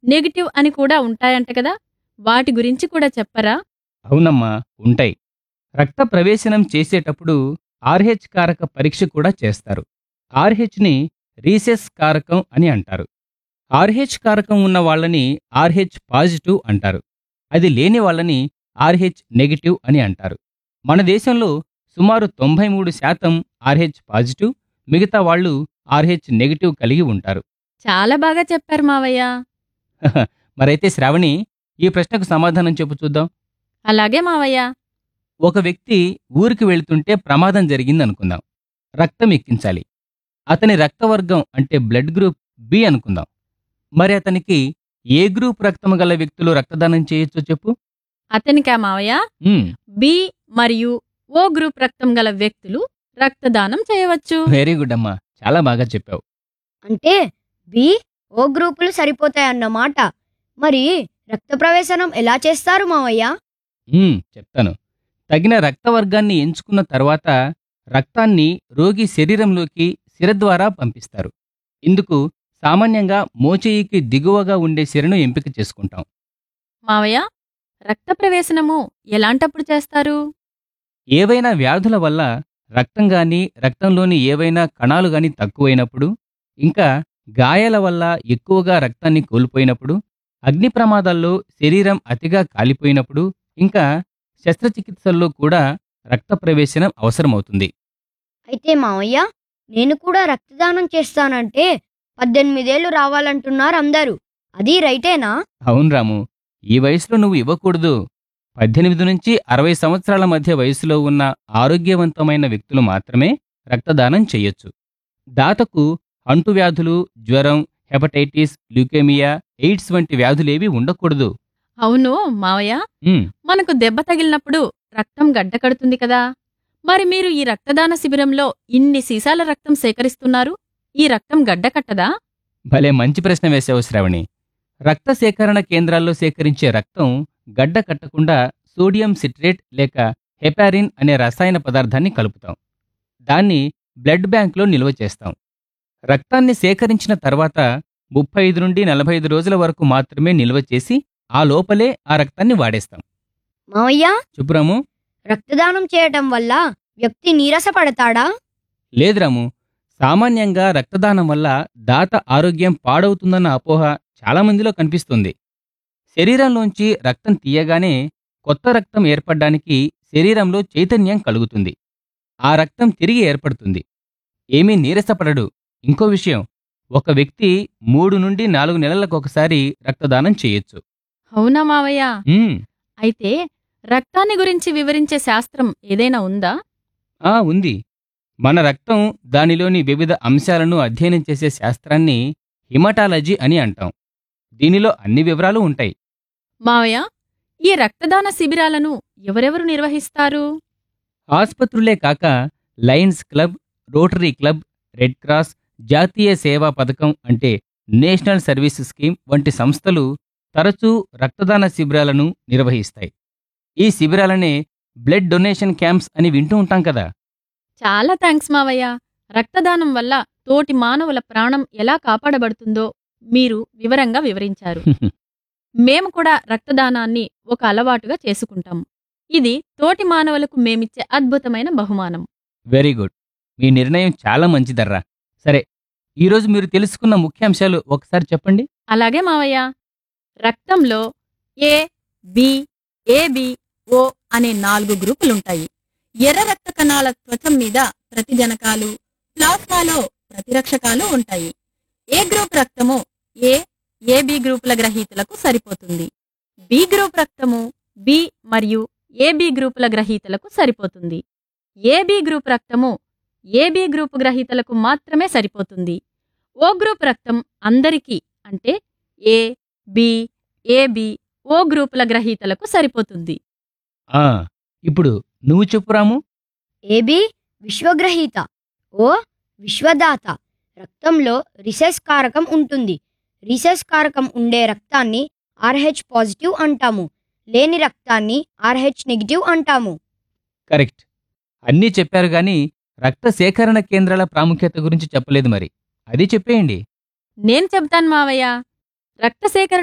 negative అని కూడా ఉంటాయంట కదా వాటి గురించి కూడా చెప్పరా అవునమ్మా ఉంటాయి రక్త ప్రవేశనం చేసేటప్పుడు ఆర్హెచ్ కారక పరీక్ష కూడా చేస్తారు ఆర్హెచ్ని రీసెస్ కారకం అని అంటారు ఆర్హెచ్ కారకం ఉన్న వాళ్ళని ఆర్హెచ్ పాజిటివ్ అంటారు అది లేని వాళ్ళని ఆర్హెచ్ నెగిటివ్ అని అంటారు మన దేశంలో సుమారు తొంభై మూడు శాతం ఆర్హెచ్ పాజిటివ్ మిగతా వాళ్ళు ఆర్హెచ్ నెగిటివ్ కలిగి ఉంటారు చాలా బాగా చెప్పారు మావయ్య మరైతే శ్రావణి ఈ ప్రశ్నకు సమాధానం చెప్పు చూద్దాం అలాగే మావయ్య ఒక వ్యక్తి ఊరికి వెళ్తుంటే ప్రమాదం జరిగిందనుకుందాం రక్తం ఎక్కించాలి అతని రక్తవర్గం అంటే బ్లడ్ గ్రూప్ బి అనుకుందాం మరి అతనికి ఏ గ్రూప్ రక్తం గల వ్యక్తులు రక్తదానం చేయొచ్చో చెప్పు అతనికా మావయ్య మ్మ్, బి మరియు ఓ గ్రూప్ రక్తం గల వ్యక్తులు రక్తదానం చేయవచ్చు వెరీ గుడ్ అమ్మా చాలా బాగా చెప్పావు అంటే బి ఓ గ్రూపులు సరిపోతాయన్నమాట మరి రక్త ప్రవేశనం ఎలా చేస్తారు మావయ్య మ్మ్, చెప్తాను తగిన రక్తవర్గాన్ని ఎంచుకున్న తర్వాత రక్తాన్ని రోగి శరీరంలోకి సిర ద్వారా పంపిస్తారు ఇందుకు సామాన్యంగా మోచేయికి దిగువగా ఉండే సిరను ఎంపిక చేసుకుంటాం మావయ్య రక్త ప్రవేశనము ఎలాంటప్పుడు చేస్తారు ఏవైనా వ్యాధుల వల్ల రక్తం గాని రక్తంలోని ఏవైనా కణాలు గాని తక్కువైనప్పుడు ఇంకా గాయాల వల్ల ఎక్కువగా రక్తాన్ని కోల్పోయినప్పుడు అగ్ని ప్రమాదాల్లో శరీరం అతిగా కాలిపోయినప్పుడు ఇంకా శస్త్రచికిత్సల్లో కూడా రక్త ప్రవేశనం అవసరమవుతుంది అయితే మావయ్య నేను కూడా రక్తదానం చేస్తానంటే పద్దెనిమిదేళ్లు రావాలంటున్నారు అందరూ అది రైటేనా అవును రాము ఈ వయసులో నువ్వు ఇవ్వకూడదు పద్దెనిమిది నుంచి అరవై సంవత్సరాల మధ్య వయసులో ఉన్న ఆరోగ్యవంతమైన వ్యక్తులు మాత్రమే రక్తదానం చెయ్యొచ్చు దాతకు అంటువ్యాధులు జ్వరం హెపటైటిస్ ల్యూకేమియా ఎయిడ్స్ వంటి వ్యాధులేవి ఉండకూడదు అవును మావయ్య ఉమ్, మనకు దెబ్బ తగిలినప్పుడు రక్తం గడ్డకడుతుంది కదా మరి మీరు ఈ రక్తదాన శిబిరంలో ఇన్ని సీసాల రక్తం సేకరిస్తున్నారు ఈ రక్తం గడ్డకట్టదా భలే మంచి ప్రశ్న వేశావు శ్రావణి రక్త సేకరణ కేంద్రాల్లో సేకరించే రక్తం గడ్డ కట్టకుండా సోడియం సిట్రేట్ లేక హెపారిన్ అనే రసాయన పదార్థాన్ని కలుపుతాం దాన్ని బ్లడ్ బ్యాంక్లో నిల్వ చేస్తాం రక్తాన్ని సేకరించిన తర్వాత ముప్పై ఐదు నుండి నలభై ఐదు రోజుల వరకు మాత్రమే నిల్వ చేసి ఆ లోపలే ఆ రక్తాన్ని వాడేస్తాం మావయ్య చెప్పురాము రక్తదానం చేయటం వల్ల వ్యక్తి నీరసపడతాడా లేదు రాము సామాన్యంగా రక్తదానం వల్ల దాత ఆరోగ్యం పాడవుతుందన్న అపోహ చాలామందిలో కనిపిస్తుంది శరీరంలోంచి రక్తం తీయగానే కొత్త రక్తం ఏర్పడ్డానికి శరీరంలో చైతన్యం కలుగుతుంది ఆ రక్తం తిరిగి ఏర్పడుతుంది ఏమీ నీరసపడడు ఇంకో విషయం ఒక వ్యక్తి మూడు నుండి నాలుగు నెలలకు ఒకసారి రక్తదానం చేయొచ్చు అవునా మావయ్య ఉమ్, అయితే రక్తాన్ని గురించి వివరించే శాస్త్రం ఏదైనా ఉందా ఆ ఉంది మన రక్తం దానిలోని వివిధ అంశాలను అధ్యయనం చేసే శాస్త్రాన్ని హిమటాలజీ అని అంటాం దీనిలో అన్ని వివరాలు ఉంటాయి మావయ్య ఈ రక్తదాన శిబిరాలను ఎవరెవరు నిర్వహిస్తారు ఆసుపత్రులే కాక lions club rotary club red cross జాతీయ సేవా పథకం అంటే నేషనల్ సర్వీస్ స్కీమ్ వంటి సంస్థలు తరచూ రక్తదాన శిబిరాలను నిర్వహిస్తాయి ఈ శిబిరాలనే బ్లడ్ డొనేషన్ క్యాంప్స్ అని వింటూ ఉంటాం కదా చాలా థ్యాంక్స్ మావయ్య రక్తదానం వల్ల తోటి మానవుల ప్రాణం ఎలా కాపాడబడుతుందో మీరు వివరంగా వివరించారు మేము కూడా రక్తదానాన్ని ఒక అలవాటుగా చేసుకుంటాం ఇది తోటి మానవులకు మేమిచ్చే అద్భుతమైన బహుమానం వెరీ గుడ్ మీ నిర్ణయం చాలా మంచిదర్రా సరే ఈరోజు మీరు తెలుసుకున్న ముఖ్యాంశాలు ఒకసారి చెప్పండి అలాగే మావయ్య రక్తంలో ఏ బి ఏబి ఓ అనే నాలుగు గ్రూపులుంటాయి ఎర్ర రక్త కణాల త్వచం మీద ప్రతిజనకాలు ప్లాస్మాలో ప్రతిరక్షకాలు ఉంటాయి ఏ గ్రూప్ రక్తము ఏ ఏబి గ్రూపుల గ్రహీతలకు సరిపోతుంది బి గ్రూప్ రక్తము బి మరియు ఏబి గ్రూపుల గ్రహీతలకు సరిపోతుంది ఏబి గ్రూప్ రక్తము ఏబి గ్రూపు గ్రహీతలకు మాత్రమే సరిపోతుంది ఓ గ్రూప్ రక్తం అందరికీ అంటే ఏ బి ఏబి ఓ గ్రూపుల గ్రహీతలకు సరిపోతుంది ఆ ఇప్పుడు నువ్వు చెప్పురాము ఏబి విశ్వగ్రహీత ఓ విశ్వదాత రక్తంలో రిసెస్ కారకం ఉంటుంది రిసెస్ కారకం ఉండే రక్తాన్ని ఆర్హెచ్ పాజిటివ్ అంటాము లేని రక్తాన్ని ఆర్హెచ్ నెగిటివ్ అంటాము కరెక్ట్ అన్నీ చెప్పారు గాని రక్త సేకరణ కేంద్రాల ప్రాముఖ్యత గురించి చెప్పలేదు మరి అది చెప్పేయండి నేను చెప్తాను మావయ్య రక్త సేకరణ